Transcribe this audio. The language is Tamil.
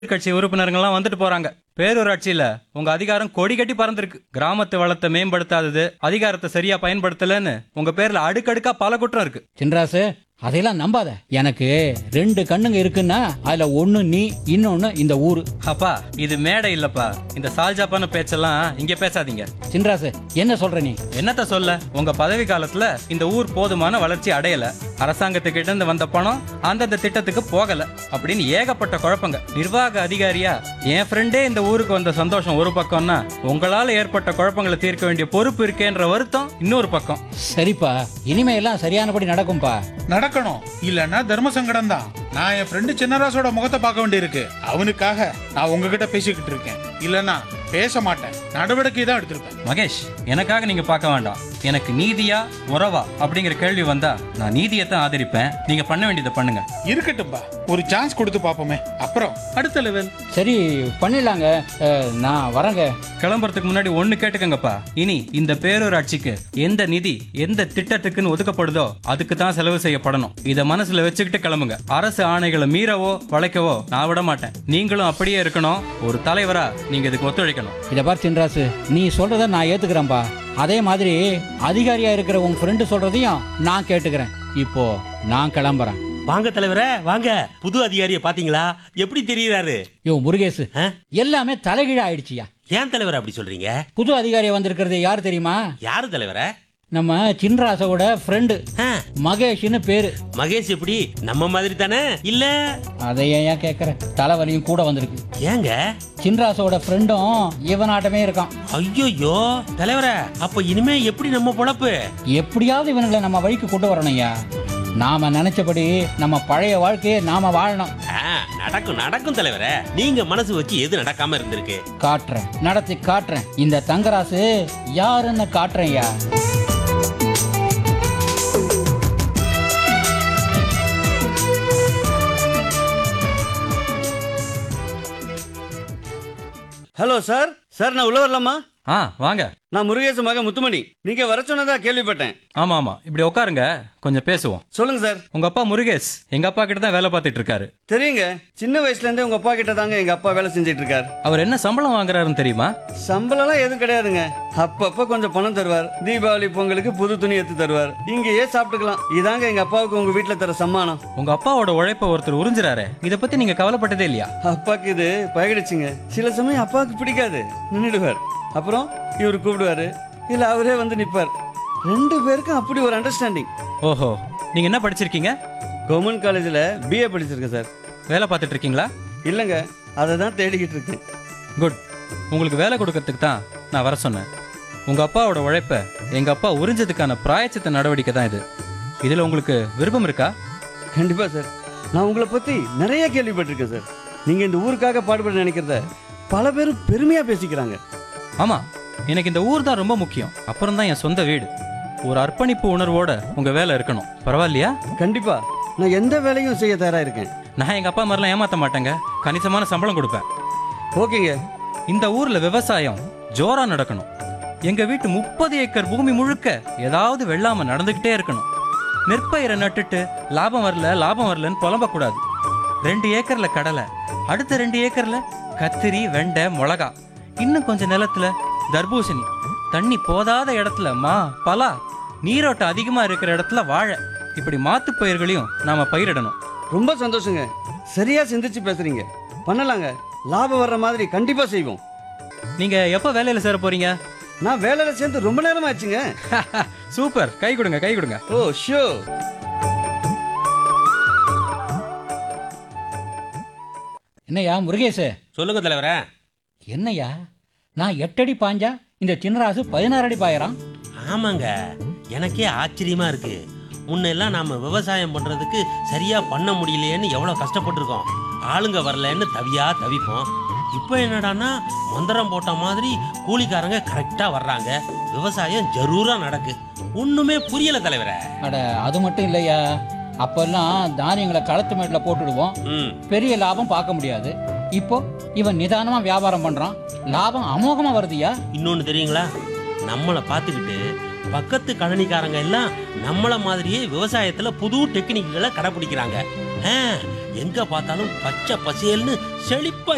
கட்சி உறுப்பினர்கள்லாம் வந்துட்டு போறாங்க பேரூராட்சியில உங்க அதிகாரம் கொடி கட்டி பறந்திருக்கு கிராமத்து வளத்தை மேம்படுத்தாதது அதிகாரத்தை சரியா பயன்படுத்தலன்னு உங்க பேர்ல அடுக்கடுக்கா பல குற்றம் இருக்கு சின்ராசு அதையெல்லாம் நம்பாத எனக்கு ரெண்டு கண்ணுங்க இருக்குன்னா அதுல ஒண்ணு நீ இன்னொன்னு இந்த ஊரு அப்பா இது மேடை இல்லப்பா இந்த சால்ஜாப்பான பேச்செல்லாம் இங்க பேசாதீங்க சின்ராசு என்ன சொல்ற நீ என்னத்த சொல்ல உங்க பதவி காலத்துல இந்த ஊர் போதுமான வளர்ச்சி அடையல அரசாங்கத்துக்கிட்ட இருந்து வந்த பணம் அந்தந்த திட்டத்துக்கு போகல அப்படின்னு ஏகப்பட்ட குழப்பங்க நிர்வாக அதிகாரியா என் ஃப்ரெண்டே இந்த ஊருக்கு வந்த சந்தோஷம் ஒரு பக்கம்னா உங்களால ஏற்பட்ட குழப்பங்களை தீர்க்க வேண்டிய பொறுப்பு இருக்கேன்ற வருத்தம் இன்னொரு பக்கம் சரிப்பா இனிமே எல்லாம் சரியானபடி நடக்கும்பா நடக்கணும் இல்லன்னா தர்ம சங்கடம் தான் நான் என் ஃப்ரெண்டு சின்னராசோட முகத்தை பார்க்க வேண்டியிருக்கு அவனுக்காக நான் உங்ககிட்ட பேசிக்கிட்டு இருக்கேன் இல்லனா பேச மாட்டேன் நடவடிக்கை தான் எடுத்திருப்பேன் மகேஷ் எனக்காக நீங்க பார்க்க வேண்டாம் எனக்கு நீதியா உறவா அப்படிங்கிற கேள்வி வந்தா நான் நீதியை தான் ஆதரிப்பேன் நீங்க பண்ண வேண்டியதை பண்ணுங்க இருக்கட்டும்பா ஒரு சான்ஸ் கொடுத்து பார்ப்போமே அப்புறம் அடுத்த லெவல் சரி பண்ணிடலாங்க அஹ், நான் வரேங்க கிளம்புறதுக்கு முன்னாடி ஒண்ணு கேட்டுக்கங்கப்பா இனி இந்த பேரூராட்சிக்கு எந்த நிதி எந்த திட்டத்துக்குன்னு ஒதுக்கப்படுதோ அதுக்கு தான் செலவு செய்யப்படணும் இத மனசுல வச்சுக்கிட்டு கிளம்புங்க அரசு ஆணைகளை மீறவோ வளைக்கவோ நான் விட மாட்டேன் நீங்களும் அப்படியே இருக்கணும் ஒரு தலைவரா நீங்க இதுக்கு ஒத்துழைக்கணும் இதை பார் சின்ராசு நீ சொல்றத நான் ஏத்துக்கிறேன்பா அதே மாதிரி அதிகாரியா இருக்கிற உன் ஃப்ரெண்டு சொல்றதையும் நான் கேட்டுக்கிறேன் இப்போ நான் கிளம்புறேன் வாங்க தலைவரே வாங்க புது அதிகாரிய பாத்தீங்களா எப்படி தெரியறாரு யோ முருகேசு ஆ? எல்லாமே தலைகீழ ஆயிடுச்சியா ஏன் தலைவர் அப்படி சொல்றீங்க புது அதிகாரி வந்திருக்கிறது யார் தெரியுமா யாரு தலைவரே நம்ம சின்ராசோட ஃப்ரெண்டு ஆ, மகேஷ்னு பேரு மகேஷ் எப்படி நம்ம மாதிரி தானே இல்ல அதை ஏன் கேட்குற தலைவலியும் கூட வந்திருக்கு ஏங்க சின்ராசோட ஃப்ரெண்டும் இவனாட்டமே இருக்கான் ஐயோயோ தலைவரே அப்ப இனிமே எப்படி நம்ம பொழப்பு எப்படியாவது இவனுங்களை நம்ம வழிக்கு கொண்டு வரணும்யா நாம நினைச்சபடி நம்ம பழைய வாழ்க்கையை நாம வாழணும் ஆ, நடக்கும் நடக்கும் தலைவரே நீங்க மனசு வச்சு எது நடக்காம இருந்திருக்கு காட்டுறேன் நடத்தி காட்டுறேன் இந்த தங்கராசு யாருன்னு காட்டுறேன்யா ஹலோ சார் சார் நான் உள்ள வரலாமா ஆ வாங்க நான் முருகேச மக முத்துமணி நீங்க வர சொன்னதா கேள்விப்பட்டேன் ஆமா ஆமா இப்படி உட்காருங்க கொஞ்சம் பேசுவோம் சொல்லுங்க சார் உங்க அப்பா முருகேஷ் எங்க அப்பா கிட்ட தான் வேலை பார்த்துட்டு இருக்காரு தெரியுங்க சின்ன வயசுல இருந்தே உங்க அப்பா கிட்ட தாங்க எங்க அப்பா வேலை செஞ்சுட்டு இருக்கார் அவர் என்ன சம்பளம் வாங்குறாருன்னு தெரியுமா சம்பளம்லாம் எதுவும் கிடையாதுங்க அப்பப்ப கொஞ்சம் பணம் தருவார் தீபாவளி பொங்கலுக்கு புது துணி எடுத்து தருவார் இங்கேயே சாப்பிட்டுக்கலாம் இதாங்க எங்க அப்பாவுக்கு உங்க வீட்டுல தர சம்மானம் உங்க அப்பாவோட உழைப்ப ஒருத்தர் உறிஞ்சுறாரு இத பத்தி நீங்க கவலைப்பட்டதே இல்லையா அப்பாக்கு இது பழகிடுச்சுங்க சில சமயம் அப்பாவுக்கு பிடிக்காது நின்றுடுவார் அப்புறம் இவர் கூப்பிடுவாரு இல்ல அவரே வந்து நிப்பார் ரெண்டு பேருக்கும் அப்படி ஒரு அண்டர்ஸ்டாண்டிங் ஓஹோ நீங்க என்ன படிச்சிருக்கீங்க கவர்மெண்ட் காலேஜில் பிஏ படிச்சிருக்கேன் சார் வேலை பார்த்துட்டு இருக்கீங்களா இல்லைங்க அதை தான் தேடிக்கிட்டு இருக்கேன் குட் உங்களுக்கு வேலை கொடுக்கறதுக்கு தான் நான் வர சொன்னேன் உங்க அப்பாவோட உழைப்ப எங்க அப்பா உறிஞ்சதுக்கான பிராயச்சித்த நடவடிக்கை தான் இது இதுல உங்களுக்கு விருப்பம் இருக்கா கண்டிப்பா சார் நான் உங்களை பத்தி நிறைய கேள்விப்பட்டிருக்கேன் சார் நீங்க இந்த ஊருக்காக பாடுபட நினைக்கிறத பல பேர் பெருமையா பேசிக்கிறாங்க ஆமா எனக்கு இந்த ஊர் தான் ரொம்ப முக்கியம் அப்புறம் தான் என் சொந்த வீடு ஒரு அர்ப்பணிப்பு உணர்வோட உங்க வேலை இருக்கணும் பரவாயில்லையா கண்டிப்பா நான் எந்த வேலையும் செய்ய தயாரா இருக்கேன் நான் எங்க அப்பா மாதிரிலாம் ஏமாத்த மாட்டேங்க கணிசமான சம்பளம் கொடுப்பேன் ஓகேங்க இந்த ஊர்ல விவசாயம் ஜோரா நடக்கணும் எங்க வீட்டு முப்பது ஏக்கர் பூமி முழுக்க ஏதாவது வெள்ளாம நடந்துகிட்டே இருக்கணும் நெற்பயிரை நட்டுட்டு லாபம் வரல லாபம் வரலன்னு புலம்பக்கூடாது ரெண்டு ஏக்கர்ல கடலை அடுத்த ரெண்டு ஏக்கர்ல கத்திரி வெண்டை மிளகா இன்னும் கொஞ்சம் நிலத்துல தர்பூசணி தண்ணி போதாத இடத்துல மா பலா நீரோட்டம் அதிகமா இருக்கிற இடத்துல வாழை இப்படி மாத்து பயிர்களையும் நாம பயிரிடணும் ரொம்ப சந்தோஷங்க சரியா சிந்திச்சு பேசுறீங்க பண்ணலாங்க லாபம் வர்ற மாதிரி கண்டிப்பா செய்வோம் நீங்க எப்ப வேலையில சேர போறீங்க நான் வேலையில சேர்ந்து ரொம்ப நேரம் ஆச்சுங்க சூப்பர் கை கொடுங்க கை கொடுங்க ஓ ஷோ என்னய்யா முருகேசு சொல்லுங்க தலைவரே என்னய்யா நான் எட்டடி பாஞ்சா இந்த சின்னராசு பதினாறு அடி பாயறான் ஆமாங்க எனக்கே ஆச்சரியமா இருக்கு முன்னெல்லாம் நாம விவசாயம் பண்றதுக்கு சரியா பண்ண முடியலையேன்னு எவ்வளவு கஷ்டப்பட்டிருக்கோம் ஆளுங்க வரலன்னு தவியா தவிப்போம் இப்போ என்னடான்னா மந்திரம் போட்ட மாதிரி கூலிக்காரங்க கரெக்டா வர்றாங்க விவசாயம் ஜரூரா நடக்கு ஒண்ணுமே புரியல தலைவரே அட அது மட்டும் இல்லையா அப்பெல்லாம் தானியங்களை களத்து மேட்டில் போட்டுடுவோம் ம் பெரிய லாபம் பார்க்க முடியாது இப்போ இவன் நிதானமா வியாபாரம் பண்றான் லாபம் அமோகமா வருதுயா இன்னொன்னு தெரியுங்களா நம்மளை பார்த்துக்கிட்டு பக்கத்து கழனிக்காரங்க எல்லாம் நம்மள மாதிரியே விவசாயத்துல புது டெக்னிக்குகளை கடைபிடிக்கிறாங்க ஆ, எங்க பார்த்தாலும் பச்சை பசேல்னு செழிப்பா